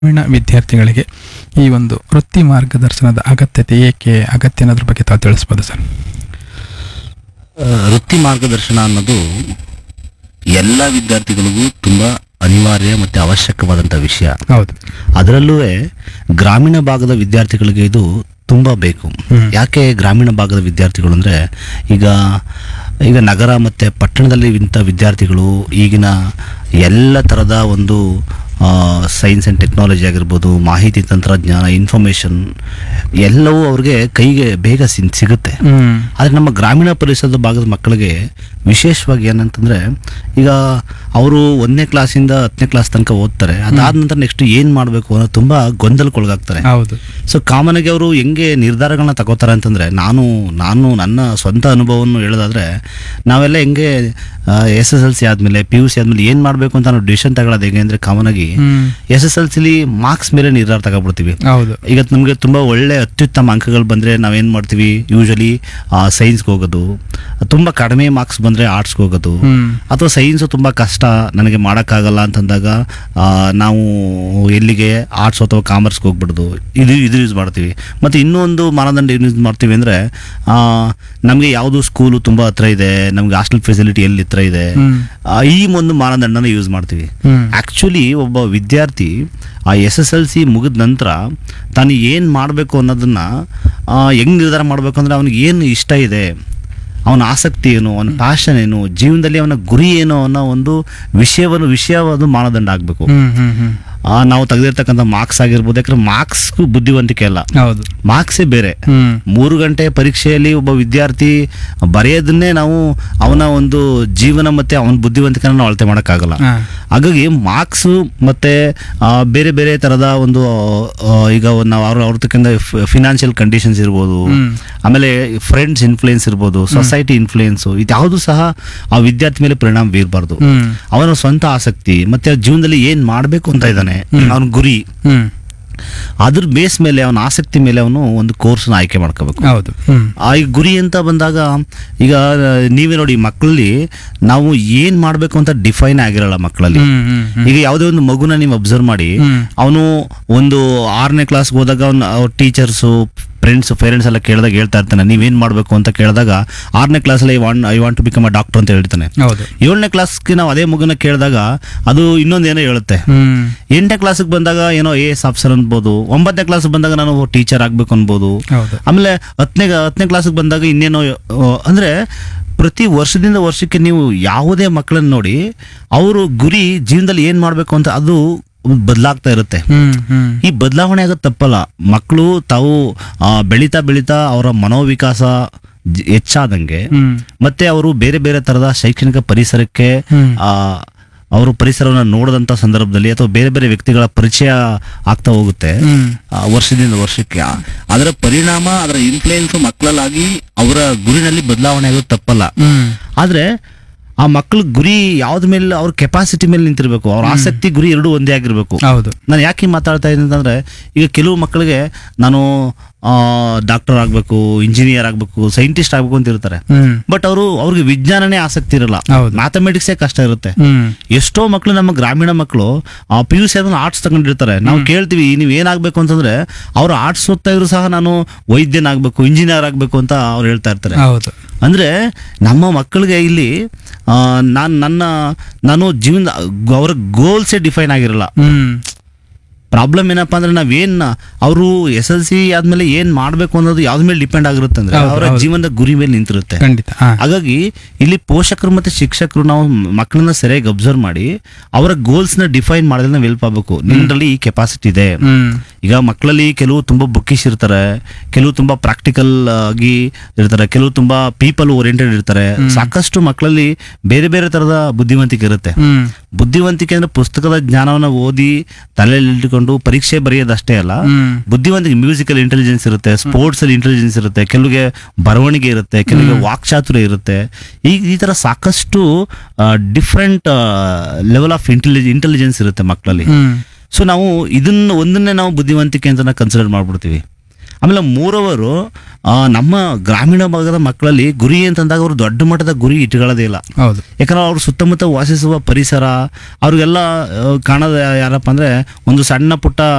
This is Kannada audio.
ಗ್ರಾಮೀಣ ವಿದ್ಯಾರ್ಥಿಗಳಿಗೆ ಈ ಒಂದು ವೃತ್ತಿ ಮಾರ್ಗದರ್ಶನದ ಅಗತ್ಯತೆ ಏಕೆ ಅಗತ್ಯ ಅನ್ನೋದ್ರ ಬಗ್ಗೆ ತಾವು ತಿಳಿಸ್ಬೋದು ಸರ್ ಆ, ವೃತ್ತಿ ಮಾರ್ಗದರ್ಶನ ಅನ್ನೋದು ಎಲ್ಲ ವಿದ್ಯಾರ್ಥಿಗಳಿಗೂ ತುಂಬ ಅನಿವಾರ್ಯ ಮತ್ತು ಅವಶ್ಯಕವಾದಂಥ ವಿಷಯ ಹೌದು ಅದರಲ್ಲೂ ಗ್ರಾಮೀಣ ಭಾಗದ ವಿದ್ಯಾರ್ಥಿಗಳಿಗೆ ಇದು ತುಂಬ ಬೇಕು ಹ್ಮ್. ಯಾಕೆ ಗ್ರಾಮೀಣ ಭಾಗದ ವಿದ್ಯಾರ್ಥಿಗಳು ಅಂದರೆ ಈಗ ಈಗ ನಗರ ಮತ್ತು ಪಟ್ಟಣದಲ್ಲಿ ಇಂಥ ವಿದ್ಯಾರ್ಥಿಗಳು ಈಗಿನ ಎಲ್ಲ ಥರದ ಒಂದು ಸೈನ್ಸ್ ಆ್ಯಂಡ್ ಟೆಕ್ನಾಲಜಿ ಆಗಿರ್ಬೋದು ಮಾಹಿತಿ ತಂತ್ರಜ್ಞಾನ ಇನ್ಫಾರ್ಮೇಷನ್ ಎಲ್ಲವೂ ಅವ್ರಿಗೆ ಕೈಗೆ ಬೇಗ ಸಿನ್ ಸಿಗುತ್ತೆ ಹ್ಮ್ ಆದರೆ ನಮ್ಮ ಗ್ರಾಮೀಣ ಪರಿಸರದ ಭಾಗದ ಮಕ್ಕಳಿಗೆ ವಿಶೇಷವಾಗಿ ಏನಂತಂದರೆ ಈಗ ಅವರು ಒಂದನೇ ಕ್ಲಾಸಿಂದ ಹತ್ತನೇ ಕ್ಲಾಸ್ ತನಕ ಓದ್ತಾರೆ ಅದಾದ ನಂತರ ನೆಕ್ಸ್ಟ್ ಏನು ಮಾಡಬೇಕು ಅನ್ನೋ ತುಂಬ ಗೊಂದಲಕ್ಕೊಳಗಾಗ್ತಾರೆ ಹೌದು ಸೊ ಕಾಮನ್ ಆಗಿ ಅವರು ಹೆಂಗೆ ನಿರ್ಧಾರಗಳನ್ನ ತಗೋತಾರೆ ಅಂತಂದರೆ ನಾನು ನಾನು ನನ್ನ ಸ್ವಂತ ಅನುಭವವನ್ನು ಹೇಳೋದಾದ್ರೆ ನಾವೆಲ್ಲ ಹೆಂಗೆ ಎಸ್ ಎಸ್ ಎಲ್ ಸಿ ಆದಮೇಲೆ ಪಿ ಯು ಸಿ ಆದಮೇಲೆ ಏನು ಮಾಡಬೇಕು ಅಂತ ನಾವು ಡಿಸಿಷನ್ ತಗೊಳ್ಳೋದು ಹೆಂಗೆ ಅಂದರೆ ಕಾಮನ್ ಆಗಿ ಹ್ಮ್ ಎಸ್ ಎಸ್ ಎಲ್ ಸಿಲಿ ಮಾರ್ಕ್ಸ್ ಮೇಲೆ ನಿರ್ಧಾರ ತಗೊಬಿಡ್ತೀವಿ ಹೌದು ಈಗ ನಮಗೆ ತುಂಬ ಒಳ್ಳೆ ಅತ್ಯುತ್ತಮ ಅಂಕಗಳು ಬಂದರೆ ನಾವೇನು ಮಾಡ್ತೀವಿ ಯೂಶಲಿ ಸೈನ್ಸ್ಗೆ ಹೋಗೋದು ತುಂಬ ಕಡಿಮೆ ಮಾರ್ಕ್ಸ್ ಬಂದರೆ ಆರ್ಟ್ಸ್ಗೆ ಹೋಗೋದು ಹ್ಮ್ ಅಥವಾ ಸೈನ್ಸು ತುಂಬ ಕಷ್ಟ ನನಗೆ ಮಾಡೋಕ್ಕಾಗಲ್ಲ ಅಂತಂದಾಗ ಆ, ನಾವು ಎಲ್ಲಿಗೆ ಆರ್ಟ್ಸ್ ಅಥವಾ ಕಾಮರ್ಸ್ಗೆ ಹೋಗ್ಬಿಡೋದು ಇದು ಇದು ಯೂಸ್ ಮಾಡ್ತೀವಿ ಮತ್ತು ಇನ್ನೊಂದು ಮಾನದಂಡ ಏನು ಯೂಸ್ ಮಾಡ್ತೀವಿ ಅಂದರೆ ನಮಗೆ ಯಾವುದು ಸ್ಕೂಲು ತುಂಬ ಹತ್ರ ಇದೆ ನಮಗೆ ಹಾಸ್ಟೆಲ್ ಫೆಸಿಲಿಟಿ ಎಲ್ಲಿ ಹತ್ರ ಇದೆ ಹ್ಮ್ ಆ, ಈ ಒಂದು ಮಾನದಂಡನ ಯೂಸ್ ಮಾಡ್ತೀವಿ ಹ್ಮ್ ಆ್ಯಕ್ಚುಲಿ ಒಬ್ಬ ವಿದ್ಯಾರ್ಥಿ ಆ ಎಸ್ ಎಸ್ ಎಲ್ ಸಿ ಮುಗಿದ ನಂತರ ತಾನು ಏನು ಮಾಡಬೇಕು ಅನ್ನೋದನ್ನು ಹೆಂಗೆ ನಿರ್ಧಾರ ಮಾಡಬೇಕು ಅಂದರೆ ಅವನಿಗೆ ಏನು ಇಷ್ಟ ಇದೆ ಅವನ ಆಸಕ್ತಿ ಏನು ಅವನ ಪ್ಯಾಷನ್ ಏನು ಜೀವನದಲ್ಲಿ ಅವನ ಗುರಿ ಏನು ಅನ್ನೋ ಒಂದು ವಿಷಯವನ್ನು ವಿಷಯವಾದ ಮಾನದಂಡ ಆಗಬೇಕು ಹ್ಮ್ ಹ್ಮ್ ಹ್ಮ್ ನಾವು ತೆಗೆದಿರ್ತಕ್ಕಂಥ ಮಾರ್ಕ್ಸ್ ಆಗಿರ್ಬೋದು ಯಾಕಂದ್ರೆ ಮಾರ್ಕ್ಸ್ಗೂ ಬುದ್ಧಿವಂತಿಕೆ ಅಲ್ಲ ಹೌದು ಮಾರ್ಕ್ಸೇ ಬೇರೆ ಹ್ಮ್ ಮೂರು ಗಂಟೆ ಪರೀಕ್ಷೆಯಲ್ಲಿ ಒಬ್ಬ ವಿದ್ಯಾರ್ಥಿ ಬರೆಯೋದನ್ನೇ ನಾವು ಅವನ ಒಂದು ಜೀವನ ಮತ್ತೆ ಅವನ ಬುದ್ಧಿವಂತಿಕೆನ ನಾವು ಅಳತೆ ಮಾಡೋಕ್ಕಾಗಲ್ಲ ಹಾ. ಹಾಗಾಗಿ ಮಾರ್ಕ್ಸು ಮತ್ತೆ ಆ, ಬೇರೆ ಬೇರೆ ಥರದ ಒಂದು ಆ, ಈಗ ನಾವು ಅವ್ರ ಅವ್ರ ತಕ್ಕಂಥ ಫಿನಾನ್ಷಿಯಲ್ ಕಂಡೀಷನ್ಸ್ ಇರ್ಬೋದು ಹ್ಮ್. ಆಮೇಲೆ ಫ್ರೆಂಡ್ಸ್ ಇನ್ಫ್ಲೂಯೆನ್ಸ್ ಇರ್ಬೋದು ಸೊಸೈಟಿ ಇನ್ಫ್ಲೂಯೆನ್ಸು ಇದ್ಯಾವುದು ಸಹ ಆ ವಿದ್ಯಾರ್ಥಿ ಮೇಲೆ ಪರಿಣಾಮ ಬೀರಬಾರ್ದು ಹ್ಮ್ ಅವನ ಸ್ವಂತ ಆಸಕ್ತಿ ಮತ್ತೆ ಆ ಜೀವನದಲ್ಲಿ ಏನು ಮಾಡಬೇಕು ಅಂತ ಇದ್ದಾನೆ ಅವನ ಗುರಿ ಹ್ಮ್ ಅದ್ರ ಬೇಸ್ ಮೇಲೆ ಅವನ ಆಸಕ್ತಿ ಮೇಲೆ ಅವನು ಒಂದು ಕೋರ್ಸ್ನ ಆಯ್ಕೆ ಮಾಡ್ಕೋಬೇಕು ಹೌದು ಹ್ಮ್ ಆ ಈ ಗುರಿ ಅಂತ ಬಂದಾಗ ಈಗ ನೀವೇ ನೋಡಿ ಮಕ್ಕಳಲ್ಲಿ ನಾವು ಏನ್ ಮಾಡ್ಬೇಕು ಅಂತ ಡಿಫೈನ್ ಆಗಿರಲ್ಲ ಮಕ್ಕಳಲ್ಲಿ ಹ್ಮ್ ಹ್ಮ್ ಹ್ಮ್ ಈಗ ಯಾವುದೇ ಒಂದು ಮಗುನ ನೀವು ಅಬ್ಸರ್ವ್ ಮಾಡಿ ಹ್ಮ್. ಅವನು ಒಂದು ಆರನೇ ಕ್ಲಾಸ್ಗೆ ಹೋದಾಗ ಅವ್ನ ಅವ್ರ ಟೀಚರ್ಸು ಫ್ರೆಂಡ್ಸ್ ಪೇರೆಂಟ್ಸ್ ಎಲ್ಲ ಕೇಳಿದಾಗ ಹೇಳ್ತಾ ಇರ್ತಾನೆ ನೀವೇನ್ ಮಾಡಬೇಕು ಅಂತ ಕೇಳಿದಾಗ ಆರನೇ ಕ್ಲಾಸಲ್ಲಿ I want I want to become a doctor ಅಂತ ಹೇಳ್ತಾನೆ ಹೌದು ಏಳನೇ ಕ್ಲಾಸ್ಗೆ ನಾವು ಅದೇ ಮಗುನ ಕೇಳಿದಾಗ ಅದು ಇನ್ನೊಂದೇನೋ ಹೇಳುತ್ತೆ ಹ್ಮ್ ಎಂಟನೇ ಕ್ಲಾಸಿಗೆ ಬಂದಾಗ ಏನೋ ಎ ಎಸ್ ಆಫೀಸರ್ ಅನ್ಬೋದು ಒಂಬತ್ತನೇ ಕ್ಲಾಸ್ ಬಂದಾಗ ನಾನು ಟೀಚರ್ ಆಗ್ಬೇಕು ಅನ್ಬೋದು ಹೌದು ಆಮೇಲೆ ಹತ್ತನೇ ಹತ್ತನೇ ಕ್ಲಾಸಿಗೆ ಬಂದಾಗ ಇನ್ನೇನೋ ಆ, ಅಂದ್ರೆ ಪ್ರತಿ ವರ್ಷದಿಂದ ವರ್ಷಕ್ಕೆ ನೀವು ಯಾವುದೇ ಮಕ್ಕಳನ್ನ ನೋಡಿ ಅವರು ಗುರಿ ಜೀವನದಲ್ಲಿ ಏನ್ ಮಾಡ್ಬೇಕು ಅಂತ ಅದು ಬದಲಾಗ್ತಾ ಇರುತ್ತೆ ಹ್ಮ್ ಹ್ಮ್ ಈ ಬದಲಾವಣೆ ಆಗೋದು ತಪ್ಪಲ್ಲ ಮಕ್ಕಳು ತಾವು ಆ, ಬೆಳೀತಾ ಬೆಳೀತಾ ಅವರ ಮನೋವಿಕಾಸ ಜ- ಹೆಚ್ಚಾದಂಗೆ ಹ್ಮ್ ಮತ್ತೆ ಅವರು ಬೇರೆ ಬೇರೆ ತರದ ಶೈಕ್ಷಣಿಕ ಪರಿಸರಕ್ಕೆ ಹ್ಮ್. ಆ ಅವರು ಪರಿಸರವನ್ನು ನೋಡಿದಂಥ ಸಂದರ್ಭದಲ್ಲಿ ಅಥವಾ ಬೇರೆ ಬೇರೆ ವ್ಯಕ್ತಿಗಳ ಪರಿಚಯ ಆಗ್ತಾ ಹೋಗುತ್ತೆ ಹ್ಮ್ ಆ, ವರ್ಷದಿಂದ ವರ್ಷಕ್ಕೆ ಆ- ಅದರ ಪರಿಣಾಮ ಅದರ ಇನ್ಫ್ಲೂಯೆನ್ಸ್ ಮಕ್ಕಳಲ್ಲಾಗಿ ಅವರ ಗುರಿನಲ್ಲಿ ಬದಲಾವಣೆ ಆಗೋದು ತಪ್ಪಲ್ಲ ಹ್ಮ್ ಆದ್ರೆ ಆ ಮಕ್ಕಳ ಗುರಿ ಯಾವ್ದ ಮೇಲೆ ಅವ್ರ ಕೆಪಾಸಿಟಿ ಮೇಲೆ ನಿಂತಿರ್ಬೇಕು ಅವ್ರ ಆಸಕ್ತಿ ಗುರಿ ಎರಡೂ ಒಂದೇ ಆಗಿರ್ಬೇಕು ಹೌದು ನಾನು ಯಾಕೆ ಮಾತಾಡ್ತಾ ಇದ್ದೀನಿ ಅಂತಂದ್ರೆ ಈಗ ಕೆಲವು ಮಕ್ಕಳಿಗೆ ನಾನು ಡಾಕ್ಟರ್ ಆಗಬೇಕು ಇಂಜಿನಿಯರ್ ಆಗಬೇಕು ಸೈಂಟಿಸ್ಟ್ ಆಗಬೇಕು ಅಂತ ಇರ್ತಾರೆ ಹ್ಮ್ ಬಟ್ ಅವರು ಅವ್ರಿಗೆ ವಿಜ್ಞಾನನೇ ಆಸಕ್ತಿ ಇರಲ್ಲ ಹೌದು. ಮ್ಯಾಥಮೆಟಿಕ್ಸೇ ಕಷ್ಟ ಇರುತ್ತೆ ಹ್ಮ್ ಎಷ್ಟೋ ಮಕ್ಕಳು ನಮ್ಮ ಗ್ರಾಮೀಣ ಮಕ್ಕಳು ಆ ಪಿ ಯು ಸಿ ಅದನ್ನು ಆರ್ಟ್ಸ್ ತಗೊಂಡಿರ್ತಾರೆ ನಾವು ಕೇಳ್ತೀವಿ ನೀವು ಏನಾಗಬೇಕು ಅಂತಂದ್ರೆ ಅವ್ರು ಆರ್ಟ್ಸ್ ಓದ್ತಾ ಇದ್ರು ಸಹ ನಾನು ವೈದ್ಯನಾಗಬೇಕು ಇಂಜಿನಿಯರ್ ಆಗಬೇಕು ಅಂತ ಅವ್ರು ಹೇಳ್ತಾ ಇರ್ತಾರೆ ಹೌದು ಅಂದ್ರೆ ನಮ್ಮ ಮಕ್ಕಳಿಗೆ ಇಲ್ಲಿ ನಾನು ನನ್ನ ನಾನು ಜೀವನ ಅವರ ಗೋಲ್ಸೇ ಡಿಫೈನ್ ಆಗಿರಲ್ಲ ಹ್ಮ್ ಪ್ರಾಬ್ಲಮ್ ಏನಪ್ಪಾ ಅಂದ್ರೆ ನಾವೇನ್ ಅವರು ಎಸ್ ಎಲ್ ಸಿ ಆದ್ಮೇಲೆ ಏನ್ ಮಾಡ್ಬೇಕು ಅನ್ನೋದು ಯಾವ್ದ ಮೇಲೆ ಡಿಪೆಂಡ್ ಆಗಿರುತ್ತೆ ಅಂದ್ರೆ ಹೌದು, ಅವರ ಹೌದು. ಜೀವನದ ಗುರಿ ಮೇಲೆ ನಿಂತಿರುತ್ತೆ ಖಂಡಿತ ಹಾ ಹಾಗಾಗಿ ಇಲ್ಲಿ ಪೋಷಕರು ಮತ್ತೆ ಶಿಕ್ಷಕರು ನಾವು ಮಕ್ಕಳನ್ನ ಸರಿಯಾಗಿ ಅಬ್ಸರ್ವ್ ಮಾಡಿ ಅವರ ಗೋಲ್ಸ್ ನ ಡಿಫೈನ್ ಮಾಡೋದ್ರಿಂದ ನಾವು ಹೆಲ್ಪ್ ಆಗಬೇಕು ನಿಮ್ಮಲ್ಲಿ ಈ ಕೆಪಾಸಿಟಿ ಇದೆ ಹ್ಮ್ ಈಗ ಮಕ್ಕಳಲ್ಲಿ ಕೆಲವು ತುಂಬಾ ಬುಕ್ಕಿಶ್ ಇರ್ತಾರೆ ಕೆಲವು ತುಂಬಾ ಪ್ರಾಕ್ಟಿಕಲ್ ಆಗಿ ಇರ್ತಾರೆ ಕೆಲವು ತುಂಬಾ ಪೀಪಲ್ ಓರಿಯೆಂಟೆಡ್ ಇರ್ತಾರೆ ಸಾಕಷ್ಟು ಮಕ್ಕಳಲ್ಲಿ ಬೇರೆ ಬೇರೆ ತರದ ಬುದ್ಧಿವಂತಿಕೆ ಇರುತ್ತೆ ಹ್ಮ್ ಬುದ್ಧಿವಂತಿಕೆ ಅಂದ್ರೆ ಪುಸ್ತಕದ ಜ್ಞಾನವನ್ನ ಓದಿ ತಲೆಯಲ್ಲಿ ಇಟ್ಟುಕೊಂಡು ಪರೀಕ್ಷೆ ಬರೆಯೋದಷ್ಟೇ ಅಲ್ಲ ಹ್ಮ್ ಬುದ್ಧಿವಂತಿಕೆ ಮ್ಯೂಸಿಕಲ್ ಇಂಟೆಲಿಜೆನ್ಸ್ ಇರುತ್ತೆ ಸ್ಪೋರ್ಟ್ಸ್ ಅಲ್ಲಿ ಇಂಟೆಲಿಜೆನ್ಸ್ ಇರುತ್ತೆ ಕೆಲವಿಗೆ ಬರವಣಿಗೆ ಇರುತ್ತೆ ಕೆಲವಿಗೆ ವಾಕ್ಚಾತುರ್ಯ ಇರುತ್ತೆ ಈ ಈ ತರ ಸಾಕಷ್ಟು different level of intellig intelligence ಇರುತ್ತೆ ಮಕ್ಕಳಲ್ಲಿ ಹ್ಮ್ ಸೊ ನಾವು ಇದನ್ನ ಒಂದನ್ನೇ ನಾವು ಬುದ್ಧಿವಂತಿಕೆ ಅಂತ ಕನ್ಸಿಡರ್ ಮಾಡ್ಬಿಡ್ತೀವಿ ಆಮೇಲೆ ಮೂರವರು ಆ, ನಮ್ಮ ಗ್ರಾಮೀಣ ಭಾಗದ ಮಕ್ಕಳಲ್ಲಿ ಗುರಿ ಅಂತಂದಾಗ ಅವರು ದೊಡ್ಡ ಮಟ್ಟದ ಗುರಿ ಇಟ್ಕೊಳ್ಳೋದೇ ಇಲ್ಲ ಹೌದು ಯಾಕಂದ್ರೆ ಅವ್ರ ಸುತ್ತಮುತ್ತ ವಾಸಿಸುವ ಪರಿಸರ ಅವ್ರಿಗೆಲ್ಲ ಆ, ಕಾಣೋದು ಯಾರಪ್ಪ ಅಂದ್ರೆ ಒಂದು ಸಣ್ಣ ಪುಟ್ಟ